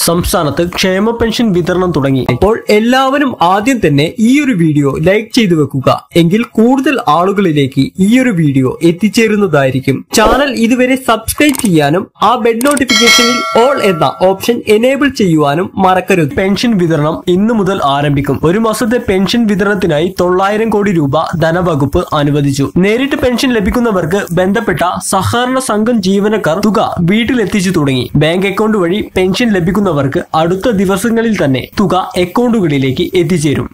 സംസ്ഥാനത്ത് ക്ഷേമ പെൻഷൻ വിതരണം തുടങ്ങി അപ്പോൾ എല്ലാവരും ആദ്യം തന്നെ ഈ ഒരു വീഡിയോ ലൈക്ക് ചെയ്തു വെക്കുക എങ്കിൽ കൂടുതൽ ആളുകളിലേക്ക് ഈ ഒരു വീഡിയോ എത്തിച്ചേരുന്നതായിരിക്കും ചാനൽ ഇതുവരെ സബ്സ്ക്രൈബ് ചെയ്യാനും ആ ബെൽ നോട്ടിഫിക്കേഷനിൽ ഓൾ എന്ന ഓപ്ഷൻ എനേബിൾ ചെയ്യുവാനും മറക്കരുത് പെൻഷൻ വിതരണം ഇന്നു മുതൽ ആരംഭിക്കും ഒരു മാസത്തെ പെൻഷൻ വിതരണത്തിനായി തൊള്ളായിരം കോടി രൂപ ധനവകുപ്പ് അനുവദിച്ചു നേരിട്ട് പെൻഷൻ ലഭിക്കുന്നവർക്ക് ബന്ധപ്പെട്ട സഹകരണ സംഘം ജീവനക്കാർ തുക വീട്ടിലെത്തിച്ചു തുടങ്ങി ബാങ്ക് അക്കൗണ്ട് വഴി പെൻഷൻ ലഭിക്കുന്നവർക്ക് അടുത്ത ദിവസങ്ങളിൽ തന്നെ തുക അക്കൗണ്ടുകളിലേക്ക് എത്തിച്ചേരും